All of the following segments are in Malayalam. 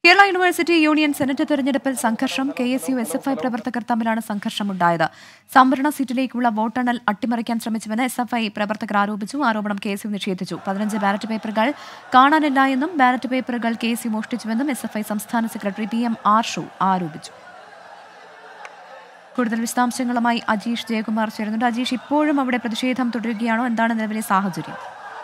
കേരള യൂണിവേഴ്സിറ്റി യൂണിയൻ സെനറ്റ് തെരഞ്ഞെടുപ്പിൽ സംഘർഷം K S U S F I പ്രവർത്തകർ തമ്മിലാണ് സംഘർഷമുണ്ടായത് സംവരണ സീറ്റിലേക്കുള്ള വോട്ടെണ്ണൽ അട്ടിമറിക്കാൻ ശ്രമിച്ചുവെന്ന് എസ് എഫ് ഐ പ്രവർത്തകർ ആരോപിച്ചു ആരോപണം കെ എസ് യു നിഷേധിച്ചു പതിനഞ്ച് ബാലറ്റ് പേപ്പറുകൾ കാണാനില്ല എന്നും ബാലറ്റ് പേപ്പറുകൾ കെ എസ് യു മോഷ്ടിച്ചുവെന്നും എസ് എഫ് ഐ സംസ്ഥാന സെക്രട്ടറി പി എം ആർഷു ആരോപിച്ചു കൂടുതൽ വിശദാംശങ്ങളുമായി അജീഷ് ജയകുമാർ ചേരുന്നുണ്ട് അജീഷ് ഇപ്പോഴും അവിടെ പ്രതിഷേധം തുടരുകയാണോ എന്താണ് നിലവിലെ സാഹചര്യം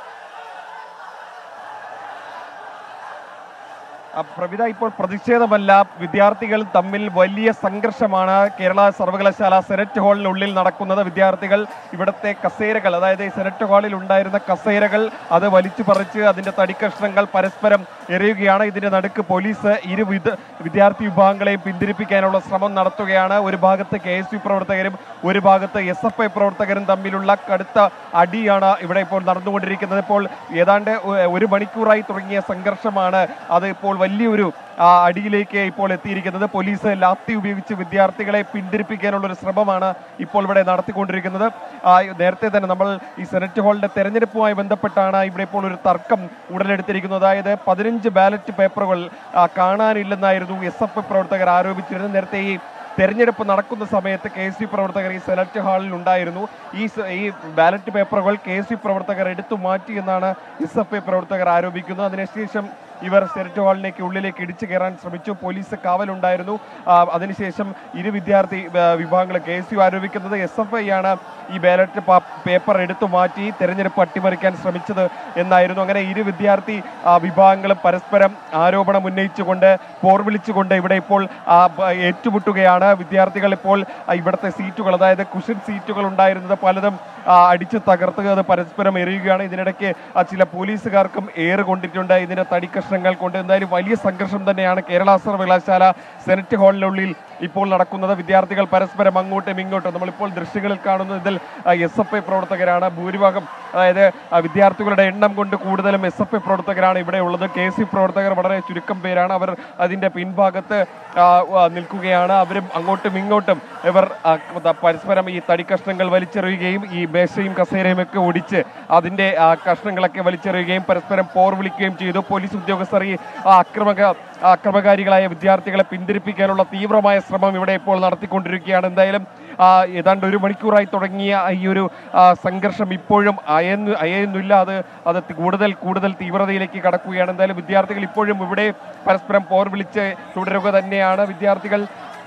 ആ, പ്രവിത ഇപ്പോൾ പ്രതിഷേധമല്ല വിദ്യാർത്ഥികൾ തമ്മിൽ വലിയ സംഘർഷമാണ് കേരള സർവകലാശാല സെനറ്റ് ഹാളിനുള്ളിൽ നടക്കുന്നത് വിദ്യാർത്ഥികൾ ഇവിടുത്തെ കസേരകൾ അതായത് ഈ സെനറ്റ് ഹാളിൽ ഉണ്ടായിരുന്ന കസേരകൾ അത് വലിച്ചു പറിച്ച് അതിന്റെ തടിക്കഷ്ണങ്ങൾ പരസ്പരം എറിയുകയാണ് ഇതിന്റെ നടുക്ക് പോലീസ് ഇരു വിദ വിദ്യാർത്ഥി വിഭാഗങ്ങളെയും പിന്തിരിപ്പിക്കാനുള്ള ശ്രമം നടത്തുകയാണ് ഒരു ഭാഗത്ത് കെ എസ് യു പ്രവർത്തകരും ഒരു ഭാഗത്ത് എസ് എഫ് ഐ പ്രവർത്തകരും തമ്മിലുള്ള കടുത്ത അടിയാണ് ഇവിടെ ഇപ്പോൾ നടന്നുകൊണ്ടിരിക്കുന്നത് ഇപ്പോൾ ഏതാണ്ട് ഒ- ഒരു മണിക്കൂറായി തുടങ്ങിയ സംഘർഷമാണ് അത് ഇപ്പോൾ വലിയൊരു ആ, അടിയിലേക്ക് ഇപ്പോൾ എത്തിയിരിക്കുന്നത് പോലീസ് ലാത്തി ഉപയോഗിച്ച് വിദ്യാർത്ഥികളെ പിന്തിരിപ്പിക്കാനുള്ള ഒരു ശ്രമമാണ് ഇപ്പോൾ ഇവിടെ നടത്തിക്കൊണ്ടിരിക്കുന്നത് ആ, നേരത്തെ തന്നെ നമ്മൾ ഈ സെനറ്റ് ഹാളിന്റെ തെരഞ്ഞെടുപ്പുമായി ബന്ധപ്പെട്ടാണ് ഇവിടെ ഇപ്പോൾ ഒരു തർക്കം ഉടലെടുത്തിരിക്കുന്നത് അതായത് പതിനഞ്ച് ബാലറ്റ് പേപ്പറുകൾ ആ, കാണാനില്ലെന്നായിരുന്നു എസ് എഫ് ഐ പ്രവർത്തകർ ആരോപിച്ചിരുന്നത് നേരത്തെ ഈ തെരഞ്ഞെടുപ്പ് നടക്കുന്ന സമയത്ത് കെ എസ് യു പ്രവർത്തകർ ഈ സെനറ്റ് ഹാളിൽ ഉണ്ടായിരുന്നു ഈ സ- ഈ ബാലറ്റ് പേപ്പറുകൾ കെ എസ് യു പ്രവർത്തകർ എടുത്തു മാറ്റി എന്നാണ് എസ് എഫ് ഐ പ്രവർത്തകർ ആരോപിക്കുന്നത് അതിനുശേഷം ഇവർ സെനറ്റ് ഹാളിലേക്ക് ഉള്ളിലേക്ക് ഇടിച്ചു കയറാൻ ശ്രമിച്ചു പോലീസ് കാവലുണ്ടായിരുന്നു ആ, അതിനുശേഷം ഇരു വിദ്യാർത്ഥി ആ, വിഭാഗങ്ങൾ കെ എസ് യു ആരോപിക്കുന്നത് എസ് എഫ് ഐ ആണ് ഈ ബാലറ്റ് പ- പേപ്പർ എടുത്തു മാറ്റി തെരഞ്ഞെടുപ്പ് അട്ടിമറിക്കാൻ ശ്രമിച്ചത് എന്നായിരുന്നു അങ്ങനെ ഇരു വിദ്യാർത്ഥി ആ, വിഭാഗങ്ങളും പരസ്പരം ആരോപണം ഉന്നയിച്ചുകൊണ്ട് പോർവിളിച്ചുകൊണ്ട് ഇവിടെ ഇപ്പോൾ ആ, ബ- ഏറ്റുമുട്ടുകയാണ് വിദ്യാർത്ഥികൾ ഇപ്പോൾ ആ, ഇവിടുത്തെ സീറ്റുകൾ അതായത് കുഷൻ സീറ്റുകൾ ഉണ്ടായിരുന്നത് പലതും ആ, അടിച്ച് തകർത്ത് അത് പരസ്പരം എറിയുകയാണ് ഇതിനിടയ്ക്ക് ആ, ചില പോലീസുകാർക്കും ഏറ് കൊണ്ടിട്ടുണ്ട് ഇതിന്റെ തടിക്കഷ്ണങ്ങൾ കൊണ്ട് എന്തായാലും വലിയ സംഘർഷം തന്നെയാണ് കേരള സർവകലാശാല സെനറ്റ് ഹാളിനുള്ളിൽ ഇപ്പോൾ നടക്കുന്നത് വിദ്യാർത്ഥികൾ പരസ്പരം അങ്ങോട്ടും ഇങ്ങോട്ടും നമ്മളിപ്പോൾ ദൃശ്യങ്ങളിൽ കാണുന്നത് ഇതിൽ എസ് എഫ് ഐ പ്രവർത്തകരാണ് ഭൂരിഭാഗം അതായത് ആ, വിദ്യാർത്ഥികളുടെ എണ്ണം കൊണ്ട് കൂടുതലും എസ് എഫ് ഐ പ്രവർത്തകരാണ് ഇവിടെ ഉള്ളത് കെ സി പ്രവർത്തകർ വളരെ ചുരുക്കം പേരാണ് അവർ അതിന്റെ പിൻഭാഗത്ത് ആ, ആ, നിൽക്കുകയാണ് അവരും അങ്ങോട്ടും ഇങ്ങോട്ടും ഇവർ ആ, ത- പരസ്പരം ഈ തടിക്കഷ്ണങ്ങൾ വലിച്ചെറിയുകയും ഈ മേശയും കസേരയും ഒക്കെ ഒടിച്ച് അതിന്റെ ആ, കഷ്ണങ്ങളൊക്കെ വലിച്ചെറിയുകയും പരസ്പരം പോർ വിളിക്കുകയും ചെയ്തു പോലീസ് ഉദ്യോഗസ്ഥർ ഈ ആ, അക്രമക ആ, അക്രമകാരികളായ വിദ്യാർത്ഥികളെ പിന്തിരിപ്പിക്കാനുള്ള തീവ്രമായ ശ്രമം ഇവിടെ ഇപ്പോൾ നടത്തിക്കൊണ്ടിരിക്കുകയാണ് എന്തായാലും ആ, ഏതാണ്ട് ഒരു മണിക്കൂറായി തുടങ്ങിയ ഈ ഒരു ആ, സംഘർഷം ഇപ്പോഴും അയന്നു അയയുന്നില്ല അത് അത് കൂടുതൽ കൂടുതൽ തീവ്രതയിലേക്ക് കടക്കുകയാണ് എന്തായാലും വിദ്യാർത്ഥികൾ ഇപ്പോഴും ഇവിടെ പരസ്പരം പോർ വിളിച്ച് തുടരുക തന്നെയാണ് വിദ്യാർത്ഥികൾ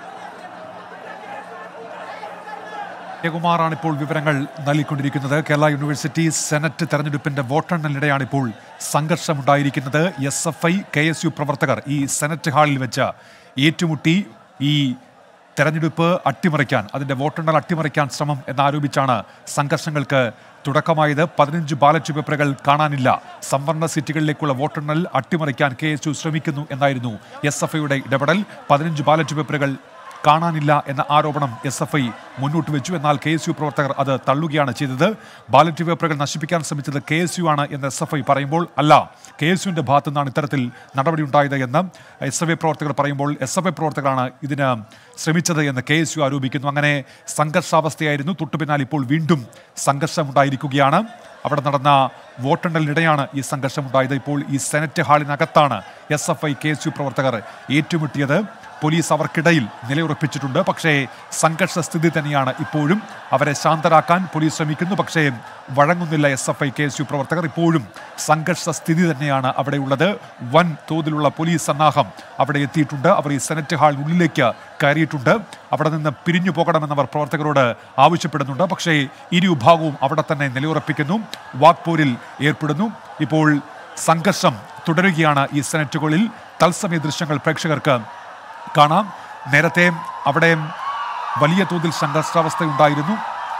ജയകുമാറാണ് ഇപ്പോൾ വിവരങ്ങൾ നൽകിക്കൊണ്ടിരിക്കുന്നത് കേരള യൂണിവേഴ്സിറ്റി സെനറ്റ് തെരഞ്ഞെടുപ്പിന്റെ വോട്ടെണ്ണലിനിടെയാണ് ഇപ്പോൾ സംഘർഷമുണ്ടായിരിക്കുന്നത് S F I K S U പ്രവർത്തകർ ഈ സെനറ്റ് ഹാളിൽ വെച്ച് ഏറ്റുമുട്ടി ഈ തെരഞ്ഞെടുപ്പ് അട്ടിമറിക്കാൻ അതിന്റെ വോട്ടെണ്ണൽ അട്ടിമറിക്കാൻ ശ്രമം എന്നാരോപിച്ചാണ് സംഘർഷങ്ങൾക്ക് തുടക്കമായത് പതിനഞ്ച് ബാലറ്റ് പേപ്പറുകൾ കാണാനില്ല സംവരണ സീറ്റുകളിലേക്കുള്ള വോട്ടെണ്ണൽ അട്ടിമറിക്കാൻ കെ എസ് യു ശ്രമിക്കുന്നു എന്നായിരുന്നു എസ് എഫ് ഐയുടെ ഇടപെടൽ പതിനഞ്ച് ബാലറ്റ് പേപ്പറുകൾ കാണാനില്ല എന്ന ആരോപണം എസ് എഫ് ഐ മുന്നോട്ട് വെച്ചു എന്നാൽ കെ എസ് യു പ്രവർത്തകർ അത് തള്ളുകയാണ് ചെയ്തത് ബാലറ്റ് പേപ്പറുകൾ നശിപ്പിക്കാൻ ശ്രമിച്ചത് കെ എസ് യു ആണ് എന്ന് എസ് എഫ് ഐ പറയുമ്പോൾ അല്ല കെ എസ് യുവിൻ്റെ ഭാഗത്തു നിന്നാണ് ഇത്തരത്തിൽ നടപടിയുണ്ടായത് എന്ന് എസ് എഫ് ഐ പ്രവർത്തകർ പറയുമ്പോൾ എസ് എഫ് ഐ പ്രവർത്തകരാണ് ഇതിന് ശ്രമിച്ചത് എന്ന് കെ എസ് യു ആരോപിക്കുന്നു അങ്ങനെ സംഘർഷാവസ്ഥയായിരുന്നു തൊട്ടുപിന്നാൽ ഇപ്പോൾ വീണ്ടും സംഘർഷമുണ്ടായിരിക്കുകയാണ് അവിടെ നടന്ന വോട്ടെണ്ണലിനിടെയാണ് ഈ സംഘർഷമുണ്ടായത് ഇപ്പോൾ ഈ സെനറ്റ് ഹാളിനകത്താണ് S F I K S U പ്രവർത്തകർ ഏറ്റുമുട്ടിയത് പോലീസ് അവർക്കിടയിൽ നിലയുറപ്പിച്ചിട്ടുണ്ട് പക്ഷേ സംഘർഷ സ്ഥിതി തന്നെയാണ് ഇപ്പോഴും അവരെ ശാന്തരാക്കാൻ പോലീസ് ശ്രമിക്കുന്നു പക്ഷേ വഴങ്ങുന്നില്ല S F I K S U പ്രവർത്തകർ ഇപ്പോഴും സംഘർഷ സ്ഥിതി തന്നെയാണ് അവിടെയുള്ളത് വൻ തോതിലുള്ള പോലീസ് സന്നാഹം അവിടെ എത്തിയിട്ടുണ്ട് അവർ ഈ സെനറ്റ് ഹാളിനുള്ളിലേക്ക് കയറിയിട്ടുണ്ട് അവിടെ നിന്ന് പിരിഞ്ഞു പോകണമെന്നവർ പ്രവർത്തകരോട് ആവശ്യപ്പെടുന്നുണ്ട് പക്ഷേ ഇരു വിഭാഗവും അവിടെ തന്നെ നിലയുറപ്പിക്കുന്നു വാക്പോരിൽ ഏർപ്പെടുന്നു ഇപ്പോൾ സംഘർഷം തുടരുകയാണ് ഈ സെനറ്റുകളിൽ തത്സമയ ദൃശ്യങ്ങൾ പ്രേക്ഷകർക്ക് കാണാം നേരത്തെ അവിടെ വലിയ തോതിൽ സംഘർഷാവസ്ഥയുണ്ടായിരുന്നു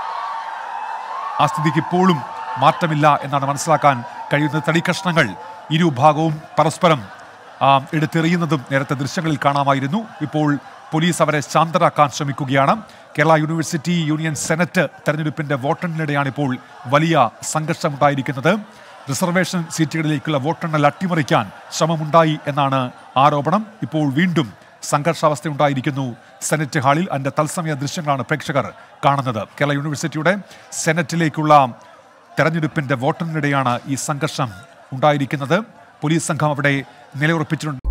ആ സ്ഥിതിക്ക് ഇപ്പോഴും മാറ്റമില്ല എന്നാണ് മനസ്സിലാക്കാൻ കഴിയുന്നത് തടിക്കഷ്ണങ്ങൾ ഇരുഭാഗവും പരസ്പരം ആ, എടുത്തെറിയുന്നതും നേരത്തെ ദൃശ്യങ്ങളിൽ കാണാമായിരുന്നു ഇപ്പോൾ പോലീസ് അവരെ ശാന്തരാക്കാൻ ശ്രമിക്കുകയാണ് കേരള യൂണിവേഴ്സിറ്റി യൂണിയൻ സെനറ്റ് തെരഞ്ഞെടുപ്പിന്റെ വോട്ടെണ്ണലിടെയാണ് ഇപ്പോൾ വലിയ സംഘർഷമുണ്ടായിരിക്കുന്നത് റിസർവേഷൻ സീറ്റുകളിലേക്കുള്ള വോട്ടെണ്ണൽ അട്ടിമറിക്കാൻ ശ്രമമുണ്ടായി എന്നാണ് ആരോപണം ഇപ്പോൾ വീണ്ടും സംഘർഷാവസ്ഥ ഉണ്ടായിരിക്കുന്നു സെനറ്റ് ഹാളിൽ അതിന്റെ തത്സമയ ദൃശ്യങ്ങളാണ് പ്രേക്ഷകർ കാണുന്നത് കേരള യൂണിവേഴ്സിറ്റിയുടെ സെനറ്റിലേക്കുള്ള തെരഞ്ഞെടുപ്പിന്റെ വോട്ടെണ്ണിനിടെയാണ് ഈ സംഘർഷം ഉണ്ടായിരിക്കുന്നത് പോലീസ് സംഘം അവിടെ നിലയുറപ്പിച്ചിട്ടുണ്ട്